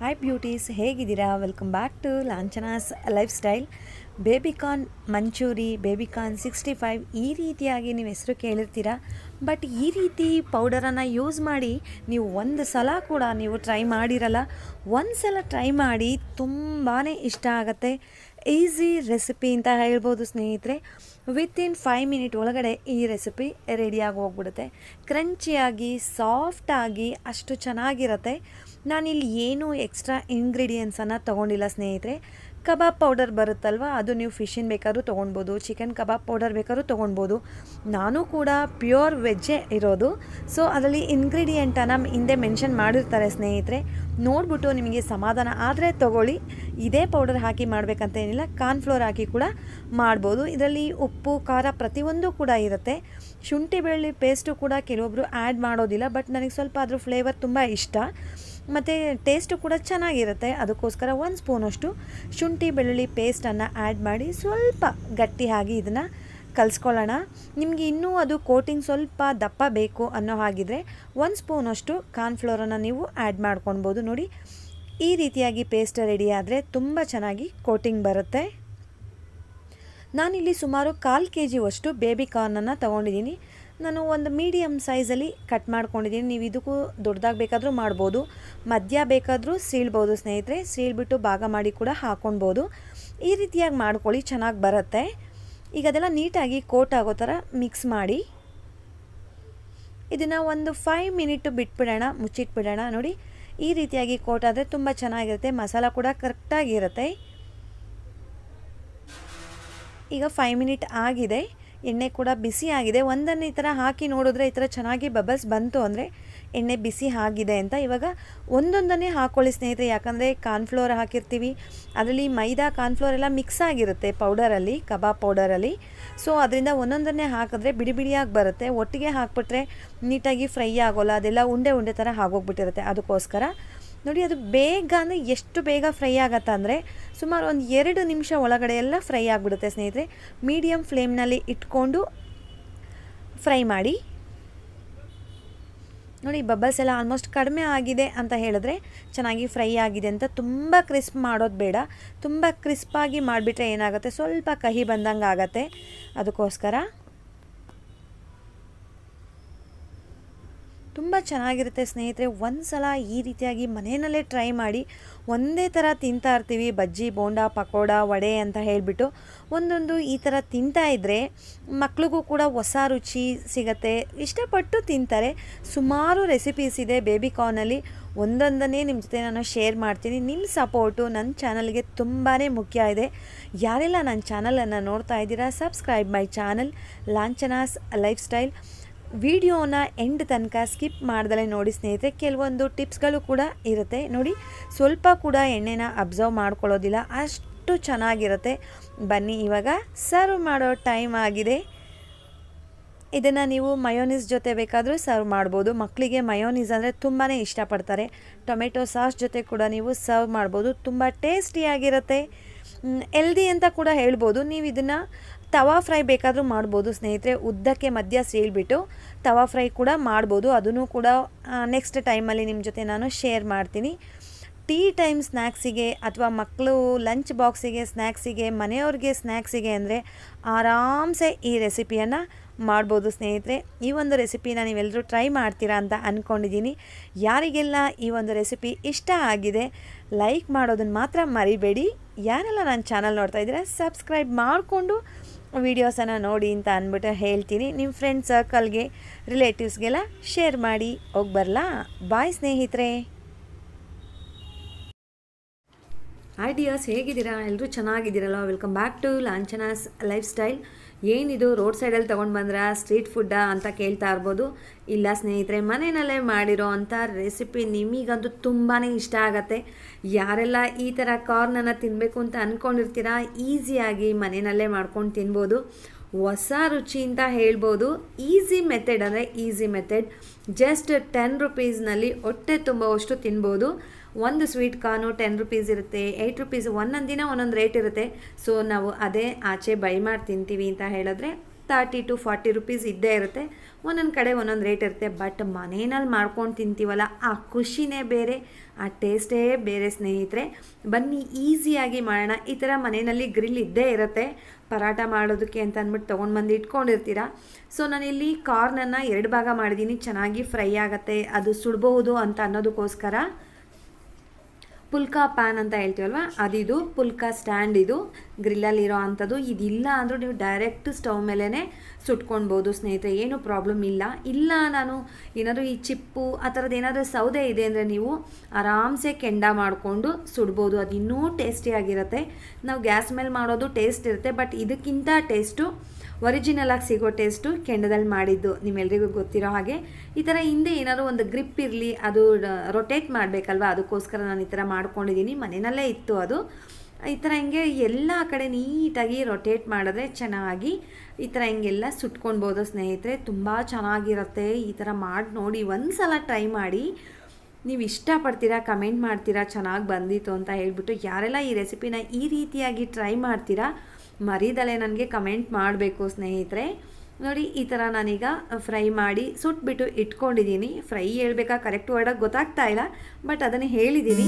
hi beauties ಹೇಗಿದ್ದೀರಾ welcome back to Lanchana's lifestyle baby corn manchuri baby corn sixty five ಈ ರೀತಿಯಾಗಿ ನೀವು ಹೆಸರು ಕೇಳಿರ್ತೀರ ಬಟ್ ಈ ರೀತಿ ಪೌಡರನ್ನು ಯೂಸ್ ಮಾಡಿ ನೀವು ಒಂದು ಸಲ ಕೂಡ ನೀವು ಟ್ರೈ ಮಾಡಿರಲ್ಲ ಒಂದು ಸಲ ಟ್ರೈ ಮಾಡಿ ತುಂಬಾ ಇಷ್ಟ ಆಗುತ್ತೆ ಈಸಿ ರೆಸಿಪಿ ಅಂತ ಹೇಳ್ಬೋದು ಸ್ನೇಹಿತರೆ ವಿತಿನ್ ಫೈವ್ ಮಿನಿಟ್ ಒಳಗಡೆ ಈ ರೆಸಿಪಿ ರೆಡಿಯಾಗಿ ಹೋಗ್ಬಿಡುತ್ತೆ ಕ್ರಂಚಿಯಾಗಿ ಸಾಫ್ಟಾಗಿ ಅಷ್ಟು ಚೆನ್ನಾಗಿರುತ್ತೆ ನಾನಿಲ್ಲಿ ಏನೂ ಎಕ್ಸ್ಟ್ರಾ ಇಂಗ್ರೀಡಿಯೆಂಟ್ಸನ್ನು ತೊಗೊಂಡಿಲ್ಲ ಸ್ನೇಹಿತರೆ ಕಬಾಬ್ ಪೌಡರ್ ಬರುತ್ತಲ್ವ ಅದು ನೀವು ಫಿಶಿನ ಬೇಕಾದ್ರೂ ತೊಗೊಳ್ಬೋದು ಚಿಕನ್ ಕಬಾಬ್ ಪೌಡರ್ ಬೇಕಾದ್ರೂ ತೊಗೊಳ್ಬೋದು ನಾನು ಕೂಡ ಪ್ಯೂರ್ ವೆಜ್ಜೇ ಇರೋದು ಸೊ ಅದರಲ್ಲಿ ಇಂಗ್ರೀಡಿಯೆಂಟನ್ನು ಹಿಂದೆ ಮೆನ್ಷನ್ ಮಾಡಿರ್ತಾರೆ ಸ್ನೇಹಿತರೆ ನೋಡಿಬಿಟ್ಟು ನಿಮಗೆ ಸಮಾಧಾನ ಆದರೆ ತೊಗೊಳ್ಳಿ ಇದೇ ಪೌಡರ್ ಹಾಕಿ ಮಾಡಬೇಕಂತ ಏನಿಲ್ಲ ಕಾರ್ನ್ಫ್ಲೋರ್ ಹಾಕಿ ಕೂಡ ಮಾಡ್ಬೋದು ಇದರಲ್ಲಿ ಉಪ್ಪು ಖಾರ ಪ್ರತಿಯೊಂದು ಕೂಡ ಇರುತ್ತೆ ಶುಂಠಿ ಬೆಳ್ಳುಳ್ಳಿ ಪೇಸ್ಟು ಕೂಡ ಕೆಲವೊಬ್ಬರು ಆ್ಯಡ್ ಮಾಡೋದಿಲ್ಲ ಬಟ್ ನನಗೆ ಸ್ವಲ್ಪ ಅದ್ರ ಫ್ಲೇವರ್ ತುಂಬ ಇಷ್ಟ ಮತ್ತು ಟೇಸ್ಟು ಕೂಡ ಚೆನ್ನಾಗಿರುತ್ತೆ ಅದಕ್ಕೋಸ್ಕರ ಒಂದು ಸ್ಪೂನಷ್ಟು ಶುಂಠಿ ಬೆಳ್ಳುಳ್ಳಿ ಪೇಸ್ಟನ್ನು ಆ್ಯಡ್ ಮಾಡಿ ಸ್ವಲ್ಪ ಗಟ್ಟಿಯಾಗಿ ಇದನ್ನು ಕಲಿಸ್ಕೊಳ್ಳೋಣ ನಿಮಗೆ ಇನ್ನೂ ಅದು ಕೋಟಿಂಗ್ ಸ್ವಲ್ಪ ದಪ್ಪ ಬೇಕು ಅನ್ನೋ ಹಾಗಿದ್ರೆ ಒಂದು ಸ್ಪೂನಷ್ಟು ಕಾರ್ನ್ಫ್ಲೋರನ್ನು ನೀವು ಆ್ಯಡ್ ಮಾಡ್ಕೊಳ್ಬೋದು ನೋಡಿ ಈ ರೀತಿಯಾಗಿ ಪೇಸ್ಟ್ ರೆಡಿ ಆದರೆ ತುಂಬ ಚೆನ್ನಾಗಿ ಕೋಟಿಂಗ್ ಬರುತ್ತೆ ನಾನಿಲ್ಲಿ ಸುಮಾರು ಕಾಲು ಕೆ ಜಿಯಷ್ಟು ಬೇಬಿ ಕಾರ್ನನ್ನು ತೊಗೊಂಡಿದ್ದೀನಿ ನಾನು ಒಂದು ಮೀಡಿಯಮ್ ಸೈಜಲ್ಲಿ ಕಟ್ ಮಾಡ್ಕೊಂಡಿದ್ದೀನಿ ನೀವು ಇದಕ್ಕೂ ದೊಡ್ಡದಾಗಿ ಬೇಕಾದರೂ ಮಾಡ್ಬೋದು ಮಧ್ಯ ಬೇಕಾದರೂ ಸೀಳ್ಬೋದು ಸ್ನೇಹಿತರೆ ಸೀಳ್ಬಿಟ್ಟು ಭಾಗ ಮಾಡಿ ಕೂಡ ಹಾಕ್ಕೊಳ್ಬೋದು ಈ ರೀತಿಯಾಗಿ ಮಾಡ್ಕೊಳ್ಳಿ ಚೆನ್ನಾಗಿ ಬರುತ್ತೆ ಈಗ ಅದೆಲ್ಲ ನೀಟಾಗಿ ಕೋಟ್ ಆಗೋ ಥರ ಮಿಕ್ಸ್ ಮಾಡಿ ಇದನ್ನು ಒಂದು ಫೈವ್ ಮಿನಿಟ್ ಬಿಟ್ಬಿಡೋಣ ಮುಚ್ಚಿಟ್ಬಿಡೋಣ ನೋಡಿ ಈ ರೀತಿಯಾಗಿ ಕೋಟ್ ಆದರೆ ತುಂಬ ಚೆನ್ನಾಗಿರುತ್ತೆ ಮಸಾಲ ಕೂಡ ಕರೆಕ್ಟಾಗಿರುತ್ತೆ ಈಗ ಫೈವ್ ಮಿನಿಟ್ ಆಗಿದೆ ಎಣ್ಣೆ ಕೂಡ ಬಿಸಿ ಆಗಿದೆ ಒಂದನ್ನು ಈ ಥರ ಹಾಕಿ ನೋಡಿದ್ರೆ ಈ ಥರ ಚೆನ್ನಾಗಿ ಬಬಲ್ಸ್ ಬಂತು ಅಂದರೆ ಎಣ್ಣೆ ಬಿಸಿ ಆಗಿದೆ ಅಂತ ಇವಾಗ ಒಂದೊಂದನ್ನೇ ಹಾಕ್ಕೊಳ್ಳಿ ಸ್ನೇಹಿತರೆ ಯಾಕಂದರೆ ಕಾರ್ನ್ಫ್ಲೋರ್ ಹಾಕಿರ್ತೀವಿ ಅದರಲ್ಲಿ ಮೈದಾ ಕಾರ್ನ್ಫ್ಲೋರ್ ಎಲ್ಲ ಮಿಕ್ಸ್ ಆಗಿರುತ್ತೆ ಪೌಡರಲ್ಲಿ ಕಬಾಬ್ ಪೌಡರಲ್ಲಿ ಸೊ ಅದರಿಂದ ಒಂದೊಂದನ್ನೇ ಹಾಕಿದ್ರೆ ಬಿಡಿ ಬಿಡಿಯಾಗಿ ಬರುತ್ತೆ ಒಟ್ಟಿಗೆ ಹಾಕ್ಬಿಟ್ರೆ ನೀಟಾಗಿ ಫ್ರೈ ಆಗೋಲ್ಲ ಅದೆಲ್ಲ ಉಂಡೆ ಉಂಡೆ ಥರ ಆಗೋಗ್ಬಿಟ್ಟಿರುತ್ತೆ ಅದಕ್ಕೋಸ್ಕರ ನೋಡಿ ಅದು ಬೇಗ ಅಂದರೆ ಎಷ್ಟು ಬೇಗ ಫ್ರೈ ಆಗತ್ತೆ ಅಂದರೆ ಸುಮಾರು ಒಂದು ಎರಡು ನಿಮಿಷ ಒಳಗಡೆ ಎಲ್ಲ ಫ್ರೈ ಆಗಿಬಿಡುತ್ತೆ ಸ್ನೇಹಿತರೆ ಮೀಡಿಯಮ್ ಫ್ಲೇಮ್ನಲ್ಲಿ ಇಟ್ಕೊಂಡು ಫ್ರೈ ಮಾಡಿ ನೋಡಿ ಬಬಲ್ಸ್ ಎಲ್ಲ ಆಲ್ಮೋಸ್ಟ್ ಕಡಿಮೆ ಆಗಿದೆ ಅಂತ ಹೇಳಿದ್ರೆ ಚೆನ್ನಾಗಿ ಫ್ರೈ ಆಗಿದೆ ಅಂತ ತುಂಬ ಕ್ರಿಸ್ಪ್ ಮಾಡೋದು ಬೇಡ ತುಂಬ ಕ್ರಿಸ್ಪಾಗಿ ಮಾಡಿಬಿಟ್ರೆ ಏನಾಗುತ್ತೆ ಸ್ವಲ್ಪ ಕಹಿ ಬಂದಂಗೆ ಆಗುತ್ತೆ ಅದಕ್ಕೋಸ್ಕರ ತುಂಬ ಚೆನ್ನಾಗಿರುತ್ತೆ ಸ್ನೇಹಿತರೆ ಒಂದು ಸಲ ಈ ರೀತಿಯಾಗಿ ಮನೆಯಲ್ಲೇ ಟ್ರೈ ಮಾಡಿ ಒಂದೇ ಥರ ತಿಂತಾ ಇರ್ತೀವಿ ಬಜ್ಜಿ ಬೋಂಡ ಪಕೋಡ ವಡೆ ಅಂತ ಹೇಳಿಬಿಟ್ಟು ಒಂದೊಂದು ಈ ಥರ ತಿಂತಾ ಇದ್ದರೆ ಮಕ್ಳಿಗೂ ಕೂಡ ಹೊಸ ರುಚಿ ಸಿಗತ್ತೆ ಇಷ್ಟಪಟ್ಟು ತಿಂತಾರೆ ಸುಮಾರು ರೆಸಿಪೀಸ್ ಇದೆ ಬೇಬಿ ಕಾರ್ನಲ್ಲಿ ಒಂದೊಂದನ್ನೇ ನಿಮ್ಮ ಜೊತೆ ನಾನು ಶೇರ್ ಮಾಡ್ತೀನಿ ನಿಮ್ಮ ಸಪೋರ್ಟು ನನ್ನ ಚಾನಲ್ಗೆ ತುಂಬಾ ಮುಖ್ಯ ಇದೆ ಯಾರೆಲ್ಲ ನನ್ನ ಚಾನಲನ್ನು ನೋಡ್ತಾ ಇದ್ದೀರಾ subscribe my channel Lanchana's lifestyle ವಿಡಿಯೋನ ಎಂಡ್ ತನಕ ಸ್ಕಿಪ್ ಮಾಡ್ದಲೇ ನೋಡಿ ಸ್ನೇಹಿತರೆ ಕೆಲವೊಂದು ಟಿಪ್ಸ್ಗಳು ಕೂಡ ಇರುತ್ತೆ ನೋಡಿ ಸ್ವಲ್ಪ ಕೂಡ ಎಣ್ಣೆನ ಅಬ್ಸರ್ವ್ ಮಾಡ್ಕೊಳ್ಳೋದಿಲ್ಲ ಅಷ್ಟು ಚೆನ್ನಾಗಿರುತ್ತೆ ಬನ್ನಿ ಇವಾಗ ಸರ್ವ್ ಮಾಡೋ ಟೈಮ್ ಆಗಿದೆ ಇದನ್ನು ನೀವು ಮಯೋನೀಸ್ ಜೊತೆ ಬೇಕಾದರೂ ಸರ್ವ್ ಮಾಡ್ಬೋದು ಮಕ್ಕಳಿಗೆ ಮಯೋನೀಸ್ ಅಂದರೆ ತುಂಬಾ ಇಷ್ಟಪಡ್ತಾರೆ ಟೊಮೆಟೊ ಸಾಸ್ ಜೊತೆ ಕೂಡ ನೀವು ಸರ್ವ್ ಮಾಡ್ಬೋದು ತುಂಬ ಟೇಸ್ಟಿಯಾಗಿರುತ್ತೆ ಎಲ್ದಿ ಅಂತ ಕೂಡ ಹೇಳ್ಬೋದು ನೀವು ಇದನ್ನು ತವಾ ಫ್ರೈ ಬೇಕಾದರೂ ಮಾಡ್ಬೋದು ಸ್ನೇಹಿತರೆ ಉದ್ದಕ್ಕೆ ಮಧ್ಯ ಸೀಳ್ಬಿಟ್ಟು ತವಾ ಫ್ರೈ ಕೂಡ ಮಾಡ್ಬೋದು ಅದನ್ನು ಕೂಡ ನೆಕ್ಸ್ಟ್ ಟೈಮಲ್ಲಿ ನಿಮ್ಮ ಜೊತೆ ನಾನು ಶೇರ್ ಮಾಡ್ತೀನಿ ಟೀ ಟೈಮ್ ಸ್ನ್ಯಾಕ್ಸಿಗೆ ಅಥವಾ ಮಕ್ಕಳು ಲಂಚ್ ಬಾಕ್ಸಿಗೆ ಸ್ನ್ಯಾಕ್ಸಿಗೆ ಮನೆಯವ್ರಿಗೆ ಸ್ನ್ಯಾಕ್ಸಿಗೆ ಅಂದರೆ ಆರಾಮ್ಸೆ ಈ ರೆಸಿಪಿಯನ್ನು ಮಾಡ್ಬೋದು ಸ್ನೇಹಿತರೆ ಈ ಒಂದು ರೆಸಿಪಿನ ನೀವೆಲ್ಲರೂ ಟ್ರೈ ಮಾಡ್ತೀರಾ ಅಂತ ಅಂದ್ಕೊಂಡಿದ್ದೀನಿ ಯಾರಿಗೆಲ್ಲ ಈ ಒಂದು ರೆಸಿಪಿ ಇಷ್ಟ ಆಗಿದೆ ಲೈಕ್ ಮಾಡೋದನ್ನು ಮಾತ್ರ ಮರಿಬೇಡಿ ಯಾರೆಲ್ಲ ನನ್ನ ಚಾನಲ್ ನೋಡ್ತಾ ಇದ್ದೀರಾ ಸಬ್ಸ್ಕ್ರೈಬ್ ಮಾಡಿಕೊಂಡು ವೀಡಿಯೋಸನ್ನು ನೋಡಿ ಅಂತ ಅಂದ್ಬಿಟ್ಟು ಹೇಳ್ತೀನಿ ನಿಮ್ಮ ಫ್ರೆಂಡ್ ಸರ್ಕಲ್ಗೆ ರಿಲೇಟಿವ್ಸ್ಗೆಲ್ಲ ಶೇರ್ ಮಾಡಿ ಹೋಗಿ ಬರಲಾ ಬಾಯ್ ಸ್ನೇಹಿತರೆ ಹಾಯ್ ಡಿಯರ್ಸ್ ಹೇಗಿದ್ದೀರಾ ಎಲ್ಲರೂ ಚೆನ್ನಾಗಿದ್ದೀರಲ್ಲ welcome back to Lanchana's lifestyle ಏನಿದು ರೋಡ್ ಸೈಡಲ್ಲಿ ತೊಗೊಂಡು ಬಂದ್ರ ಸ್ಟ್ರೀಟ್ ಫುಡ್ಡಾ ಅಂತ ಕೇಳ್ತಾ ಇರ್ಬೋದು ಇಲ್ಲ ಸ್ನೇಹಿತರೆ ಮನೆಯಲ್ಲೇ ಮಾಡಿರೋ ಅಂಥ ರೆಸಿಪಿ ನಿಮಗಂತೂ ತುಂಬಾ ಇಷ್ಟ ಆಗತ್ತೆ ಯಾರೆಲ್ಲ ಈ ಥರ ಕಾರ್ನನ್ನು ತಿನ್ನಬೇಕು ಅಂತ ಅಂದ್ಕೊಂಡಿರ್ತೀರಾ ಈಸಿಯಾಗಿ ಮನೆಯಲ್ಲೇ ಮಾಡ್ಕೊಂಡು ತಿನ್ಬೋದು ಹೊಸ ರುಚಿ ಅಂತ ಹೇಳ್ಬೋದು ಈಸಿ ಮೆಥಡ್ ಅಂದರೆ ಈಸಿ ಮೆಥಡ್ ಜಸ್ಟ್ ಟೆನ್ ರುಪೀಸ್ನಲ್ಲಿ ಹೊಟ್ಟೆ ತುಂಬುವಷ್ಟು ತಿನ್ಬೋದು ಒಂದು ಸ್ವೀಟ್ ಕಾರ್ನು ಟೆನ್ ರುಪೀಸ್ ಇರುತ್ತೆ ಏಯ್ಟ್ ರುಪೀಸ್ ಒಂದೊಂದು ದಿನ ಒಂದೊಂದು ರೇಟ್ ಇರುತ್ತೆ ಸೊ ನಾವು ಅದೇ ಆಚೆ ಬೈ ಮಾಡಿ ತಿಂತೀವಿ ಅಂತ ಹೇಳಿದ್ರೆ ತರ್ಟಿ ಟು ಫಾರ್ಟಿ ರುಪೀಸ್ ಇದ್ದೇ ಇರುತ್ತೆ ಒಂದೊಂದು ಕಡೆ ಒಂದೊಂದು ರೇಟ್ ಇರುತ್ತೆ ಬಟ್ ಮನೆಯಲ್ಲಿ ಮಾಡ್ಕೊಂಡು ತಿಂತೀವಲ್ಲ ಆ ಖುಷಿನೇ ಬೇರೆ ಆ ಟೇಸ್ಟೇ ಬೇರೆ ಸ್ನೇಹಿತರೆ ಬನ್ನಿ ಈಸಿಯಾಗಿ ಮಾಡೋಣ ಈ ಥರ ಮನೆಯಲ್ಲಿ ಗ್ರಿಲ್ ಇದ್ದೇ ಇರುತ್ತೆ ಪರಾಟ ಮಾಡೋದಕ್ಕೆ ಅಂತ ಅಂದ್ಬಿಟ್ಟು ತೊಗೊಂಡು ಬಂದು ಇಟ್ಕೊಂಡಿರ್ತೀರ ಸೊ ನಾನಿಲ್ಲಿ ಕಾರ್ನನ್ನು ಎರಡು ಭಾಗ ಮಾಡಿದ್ದೀನಿ ಚೆನ್ನಾಗಿ ಫ್ರೈ ಆಗುತ್ತೆ ಅದು ಸುಡಬಹುದು ಅಂತ ಅನ್ನೋದಕ್ಕೋಸ್ಕರ ಪುಲ್ಕಾ ಪ್ಯಾನ್ ಅಂತ ಹೇಳ್ತೀವಲ್ವ ಅದಿದು ಪುಲ್ಕಾ ಸ್ಟ್ಯಾಂಡ್ ಇದು ಗ್ರಿಲ್ಲಲ್ಲಿರೋ ಅಂಥದ್ದು ಇದಿಲ್ಲ ಅಂದರೂ ನೀವು ಡೈರೆಕ್ಟ್ ಸ್ಟವ್ ಮೇಲೇ ಸುಟ್ಕೊಳ್ಬೋದು ಸ್ನೇಹಿತರೆ ಏನು ಪ್ರಾಬ್ಲಮ್ ಇಲ್ಲ ಇಲ್ಲ ನಾನು ಏನಾದರೂ ಈ ಚಿಪ್ಪು ಆ ಥರದ್ದು ಏನಾದರೂ ಸೌದೆ ಇದೆ ಅಂದರೆ ನೀವು ಆರಾಮ್ಸೆ ಕೆಂಡ ಮಾಡಿಕೊಂಡು ಸುಡ್ಬೋದು ಅದು ಇನ್ನೂ ಟೇಸ್ಟಿಯಾಗಿರುತ್ತೆ ನಾವು ಗ್ಯಾಸ್ ಮೇಲೆ ಮಾಡೋದು ಟೇಸ್ಟ್ ಇರುತ್ತೆ ಬಟ್ ಇದಕ್ಕಿಂತ ಟೇಸ್ಟು ಒರಿಜಿನಲ್ ಆಗಿ ಸಿಗೋ ಟೇಸ್ಟು ಕೆಂಡದಲ್ಲಿ ಮಾಡಿದ್ದು ನಿಮ್ಮೆಲ್ರಿಗೂ ಗೊತ್ತಿರೋ ಹಾಗೆ ಈ ಥರ ಹಿಂದೆ ಏನಾದರೂ ಒಂದು ಗ್ರಿಪ್ ಇರಲಿ ಅದು ರೊಟೇಟ್ ಮಾಡಬೇಕಲ್ವ ಅದಕ್ಕೋಸ್ಕರ ನಾನು ಈ ಥರ ಮಾಡ್ಕೊಂಡಿದ್ದೀನಿ ಮನೆಯಲ್ಲೇ ಇತ್ತು ಅದು ಈ ಥರ ಹಿಂಗೆ ಎಲ್ಲ ಕಡೆ ನೀಟಾಗಿ ರೊಟೇಟ್ ಮಾಡಿದ್ರೆ ಚೆನ್ನಾಗಿ ಈ ಥರ ಹಿಂಗೆಲ್ಲ ಸುಟ್ಕೊಳ್ಬೋದು ಸ್ನೇಹಿತರೆ ತುಂಬ ಚೆನ್ನಾಗಿರುತ್ತೆ ಈ ಥರ ಮಾಡಿ ನೋಡಿ ಒಂದು ಸಲ ಟ್ರೈ ಮಾಡಿ ನೀವು ಇಷ್ಟಪಡ್ತೀರಾ ಕಮೆಂಟ್ ಮಾಡ್ತೀರಾ ಚೆನ್ನಾಗಿ ಬಂದಿತ್ತು ಅಂತ ಹೇಳ್ಬಿಟ್ಟು ಯಾರೆಲ್ಲ ಈ ರೆಸಿಪಿನ ಈ ರೀತಿಯಾಗಿ ಟ್ರೈ ಮಾಡ್ತೀರಾ ಮರಿದಲೆ ನನಗೆ ಕಮೆಂಟ್ ಮಾಡಬೇಕು ಸ್ನೇಹಿತರೆ ನೋಡಿ ಈ ಥರ ನಾನೀಗ ಫ್ರೈ ಮಾಡಿ ಸುಟ್ಬಿಟ್ಟು ಇಟ್ಕೊಂಡಿದ್ದೀನಿ ಫ್ರೈ ಹೇಳ್ಬೇಕಾ ಕರೆಕ್ಟ್ ವರ್ಡಾಗಿ ಗೊತ್ತಾಗ್ತಾ ಇಲ್ಲ ಬಟ್ ಅದನ್ನು ಹೇಳಿದ್ದೀನಿ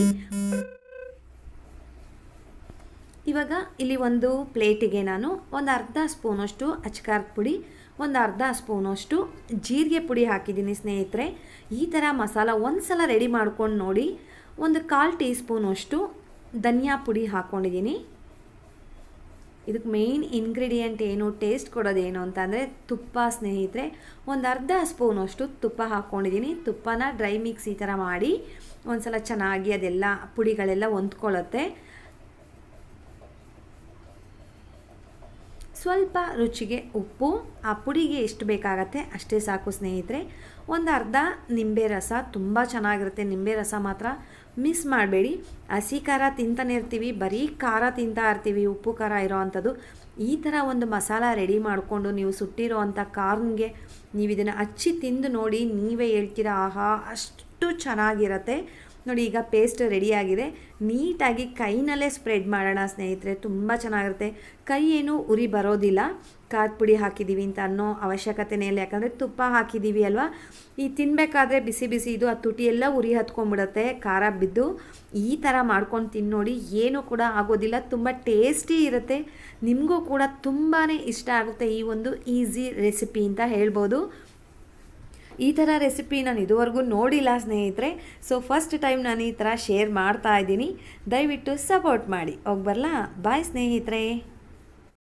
ಇವಾಗ ಇಲ್ಲಿ ಒಂದು ಪ್ಲೇಟಿಗೆ ನಾನು ಒಂದು ಅರ್ಧ ಸ್ಪೂನಷ್ಟು ಅಚ್ಕಾರದ ಪುಡಿ ಒಂದು ಅರ್ಧ ಸ್ಪೂನಷ್ಟು ಜೀರಿಗೆ ಪುಡಿ ಹಾಕಿದ್ದೀನಿ ಸ್ನೇಹಿತರೆ ಈ ಥರ ಮಸಾಲ ಒಂದು ಸಲ ರೆಡಿ ಮಾಡ್ಕೊಂಡು ನೋಡಿ ಒಂದು ಕಾಲು ಟೀ ಸ್ಪೂನಷ್ಟು ಧನಿಯಾ ಪುಡಿ ಹಾಕ್ಕೊಂಡಿದ್ದೀನಿ ಇದಕ್ಕೆ ಮೇಯ್ನ್ ಇಂಗ್ರೀಡಿಯೆಂಟ್ ಏನು ಟೇಸ್ಟ್ ಕೊಡೋದೇನು ಅಂತಂದರೆ ತುಪ್ಪ ಸ್ನೇಹಿತರೆ ಒಂದು ಅರ್ಧ ಸ್ಪೂನಷ್ಟು ತುಪ್ಪ ಹಾಕ್ಕೊಂಡಿದ್ದೀನಿ ತುಪ್ಪನ ಡ್ರೈ ಮಿಕ್ಸ್ ಈ ಥರ ಮಾಡಿ ಒಂದ್ಸಲ ಚೆನ್ನಾಗಿ ಅದೆಲ್ಲ ಪುಡಿಗಳೆಲ್ಲ ಹೊಂದ್ಕೊಳ್ಳುತ್ತೆ ಸ್ವಲ್ಪ ರುಚಿಗೆ ಉಪ್ಪು ಆ ಪುಡಿಗೆ ಎಷ್ಟು ಬೇಕಾಗತ್ತೆ ಅಷ್ಟೇ ಸಾಕು ಸ್ನೇಹಿತರೆ ಒಂದು ಅರ್ಧ ನಿಂಬೆ ರಸ ತುಂಬ ಚೆನ್ನಾಗಿರುತ್ತೆ ನಿಂಬೆ ರಸ ಮಾತ್ರ ಮಿಸ್ ಮಾಡಬೇಡಿ ಹಸಿ ಖಾರ ತಿಂತಾನೆ ಇರ್ತೀವಿ ಬರೀ ಖಾರ ತಿಂತಾ ಇರ್ತೀವಿ ಉಪ್ಪು ಖಾರ ಇರೋ ಅಂಥದ್ದು ಈ ಥರ ಒಂದು ಮಸಾಲ ರೆಡಿ ಮಾಡಿಕೊಂಡು ನೀವು ಸುಟ್ಟಿರೋ ಅಂಥ ಕಾರ್ನ್ಗೆ ನೀವು ಇದನ್ನು ಹಚ್ಚಿ ತಿಂದು ನೋಡಿ ನೀವೇ ಹೇಳ್ತೀರಾ ಆಹಾ ಅಷ್ಟು ಚೆನ್ನಾಗಿರುತ್ತೆ ನೋಡಿ ಈಗ ಪೇಸ್ಟ್ ರೆಡಿಯಾಗಿದೆ ನೀಟಾಗಿ ಕೈನಲ್ಲೇ ಸ್ಪ್ರೆಡ್ ಮಾಡೋಣ ಸ್ನೇಹಿತರೆ ತುಂಬ ಚೆನ್ನಾಗಿರುತ್ತೆ ಕೈ ಏನು ಉರಿ ಬರೋದಿಲ್ಲ ಖಾರದ ಪುಡಿ ಹಾಕಿದ್ದೀವಿ ಅಂತ ಅನ್ನೋ ಅವಶ್ಯಕತೆನೇ ಇಲ್ಲ ಯಾಕಂದರೆ ತುಪ್ಪ ಹಾಕಿದ್ದೀವಿ ಅಲ್ವಾ ಈ ತಿನ್ನಬೇಕಾದ್ರೆ ಬಿಸಿ ಬಿಸಿ ಇದು ಆ ತುಟಿ ಎಲ್ಲ ಉರಿ ಹತ್ಕೊಂಡ್ಬಿಡುತ್ತೆ ಖಾರ ಬಿದ್ದು ಈ ಥರ ಮಾಡ್ಕೊಂಡು ತಿನ್ನೋಡಿ ಏನೂ ಕೂಡ ಆಗೋದಿಲ್ಲ ತುಂಬ ಟೇಸ್ಟಿ ಇರುತ್ತೆ ನಿಮಗೂ ಕೂಡ ತುಂಬಾ ಇಷ್ಟ ಆಗುತ್ತೆ ಈ ಒಂದು ಈಸಿ ರೆಸಿಪಿ ಅಂತ ಹೇಳ್ಬೋದು ಈ ಥರ ರೆಸಿಪಿ ನಾನು ಇದುವರೆಗೂ ನೋಡಿಲ್ಲ ಸ್ನೇಹಿತರೆ ಸೊ ಫಸ್ಟ್ ಟೈಮ್ ನಾನು ಈ ಥರ ಶೇರ್ ಮಾಡ್ತಾ ಇದ್ದೀನಿ ದಯವಿಟ್ಟು ಸಪೋರ್ಟ್ ಮಾಡಿ ಹೋಗಿ ಬರಲಾ ಬಾಯ್ ಸ್ನೇಹಿತರೆ